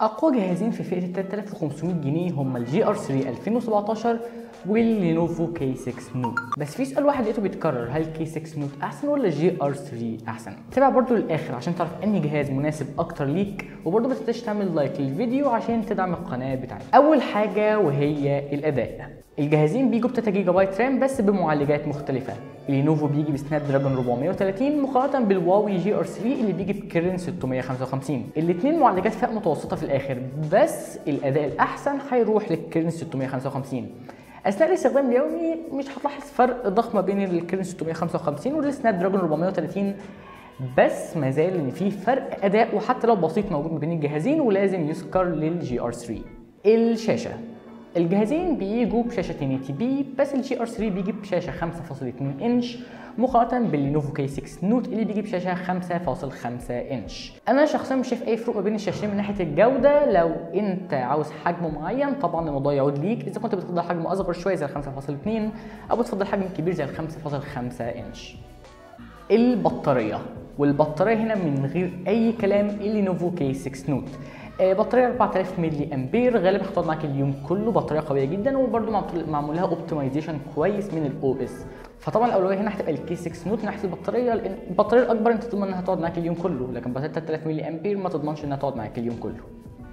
اقوى جهازين في فئه ال 3500 جنيه هم الجي ار 3 2017 واللينوفو كي 6 نوت بس في سؤال واحد لقيته بيتكرر هل كي 6 نوت احسن ولا جي ار 3 احسن تابع برضو للاخر عشان تعرف انهي جهاز مناسب اكتر ليك وبرضو ما تنساش تعمل لايك للفيديو عشان تدعم القناه بتاعتي اول حاجه وهي الاداء الجهازين بيجوا ب 3 جيجا بايت رام بس بمعالجات مختلفه اللينوفو بيجي بسناب دراجون 430 مقارنه بالواوي جي ار 3 اللي بيجي بكيرن 655 الاثنين معالجات فئه متوسطه في الاخر بس الاداء الاحسن هيروح للكيرن 655 اثناء الاستخدام اليومي مش هتلاحظ فرق ضخم ما بين الكيرن 655 والسناب دراجون 430 بس ما زال ان في فرق اداء وحتى لو بسيط موجود ما بين الجهازين ولازم يذكر للجي ار 3 الشاشه الجهازين بيجوا بشاشتين تي بي بس الجي ار 3 بيجي بشاشه 5.2 انش مقارنه باللينوفو كي 6 نوت اللي بيجي بشاشه 5.5 انش انا شخصيا مش شايف اي فروق ما بين الشاشتين من ناحيه الجوده لو انت عاوز حجم معين طبعا الموضوع يعود ليك اذا كنت بتفضل حجم اصغر شويه زي ال 5.2 او بتفضل حجم كبير زي ال 5.5 انش البطاريه والبطاريه هنا من غير اي كلام اللينوفو كي 6 نوت بطاريه 4000 ملي امبير غالبا هتقعد معاك اليوم كله بطاريه قويه جدا وبرده معمول لها اوبتمايزيشن كويس من الاو اس فطبعا الاولويه هنا هتبقى الكي 6 نوت من ناحيه البطاريه لان البطاريه الاكبر انت تضمن انها تقعد معاك اليوم كله لكن بطاريه 3000 ملي امبير ما تضمنش انها تقعد معاك اليوم كله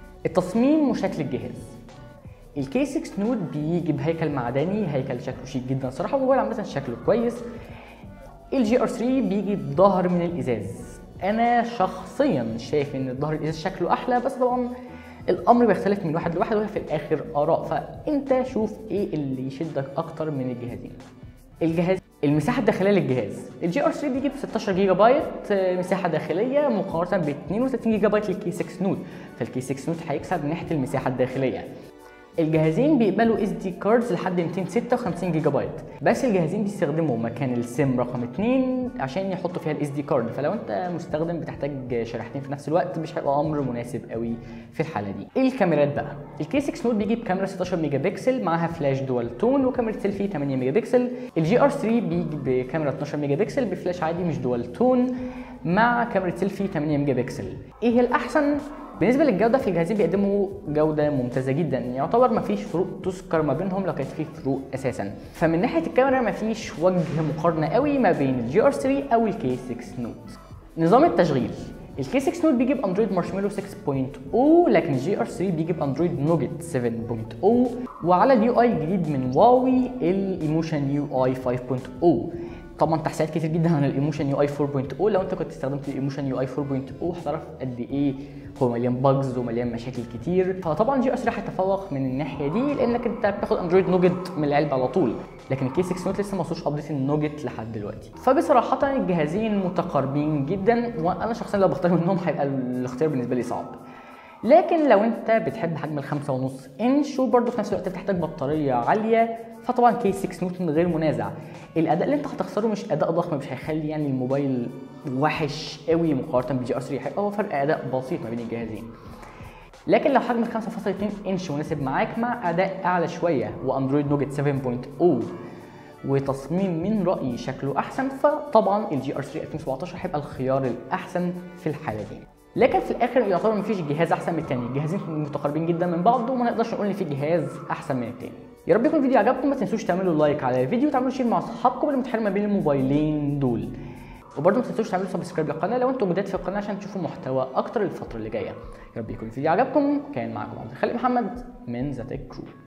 التصميم وشكل الجهاز الكي 6 نوت بيجي بهيكل معدني هيكل شكله شيك جدا صراحه وهو عامه شكله كويس الجي ار 3 بيجي بظهر من الازاز انا شخصيا شايف ان الظهر الازاز شكله احلى بس طبعا الامر بيختلف من واحد لواحد وهي في الاخر اراء فانت شوف ايه اللي يشدك اكتر من الجهازين الجهاز المساحه الداخليه للجهاز الجي ار 3 بيجي ب 16 جيجا بايت مساحه داخليه مقارنه ب 32 جيجا بايت للكي 6 نوت فالكي 6 نوت هيكسب من ناحيه المساحه الداخليه الجهازين بيقبلوا اس دي كاردز لحد 256 جيجا بايت بس الجهازين بيستخدموا مكان السيم رقم 2 عشان يحطوا فيها الاس دي كارد فلو انت مستخدم بتحتاج شريحتين في نفس الوقت مش هيبقى امر مناسب قوي في الحاله دي الكاميرات بقى الكي 6 نوت بيجي بكاميرا 16 ميجا بكسل معاها فلاش دول تون وكاميرا سيلفي 8 ميجا بكسل الجي ار 3 بيجي بكاميرا 12 ميجا بكسل بفلاش عادي مش دول تون مع كاميرا سيلفي 8 ميجا بكسل ايه الاحسن بالنسبه للجوده في الجهازين بيقدموا جوده ممتازه جدا يعتبر ما فيش فروق تذكر ما بينهم لو كانت في فروق اساسا فمن ناحيه الكاميرا ما فيش وجه مقارنه قوي ما بين الجي ار 3 او الكي 6 نوت نظام التشغيل الكي 6 نوت بيجي باندرويد مارشميلو 6.0 لكن الجي ار 3 بيجي باندرويد نوجت 7.0 وعلى اليو اي الجديد من واوي الايموشن يو اي 5.0 طبعا تحسينات كتير جدا عن الايموشن يو اي 4.0 لو انت كنت استخدمت الايموشن يو اي 4.0 هتعرف قد ايه هو مليان باجز ومليان مشاكل كتير فطبعا جي ار 3 هيتفوق من الناحيه دي لانك انت بتاخد اندرويد نوجت من العلبه على طول لكن الكي 6 نوت لسه ما وصلوش ابديت النوجت لحد دلوقتي فبصراحه الجهازين متقاربين جدا وانا شخصيا لو بختار منهم هيبقى الاختيار بالنسبه لي صعب لكن لو انت بتحب حجم الخمسة ونص انش وبرضه في نفس الوقت بتحتاج بطاريه عاليه فطبعا كي 6 نوت من غير منازع الاداء اللي انت هتخسره مش اداء ضخم مش هيخلي يعني الموبايل وحش قوي مقارنه بالجي ار 3 هيبقى هو فرق اداء بسيط ما بين الجهازين لكن لو حجم 5.2 انش مناسب معاك مع اداء اعلى شويه واندرويد نوجت 7.0 وتصميم من رايي شكله احسن فطبعا الجي ار 3 2017 هيبقى الخيار الاحسن في الحاله دي لكن في الاخر يعتبر مفيش جهاز احسن من التاني الجهازين متقاربين جدا من بعض وما نقدرش نقول ان في جهاز احسن من التاني يا رب يكون الفيديو عجبكم ما تنسوش تعملوا لايك على الفيديو وتعملوا شير مع اصحابكم اللي متحير ما بين الموبايلين دول وبرضه ما تنسوش تعملوا سبسكرايب للقناه لو انتم جداد في القناه عشان تشوفوا محتوى اكتر الفتره اللي جايه يا رب يكون الفيديو عجبكم كان معاكم عبد الخالق محمد من ذا تك كرو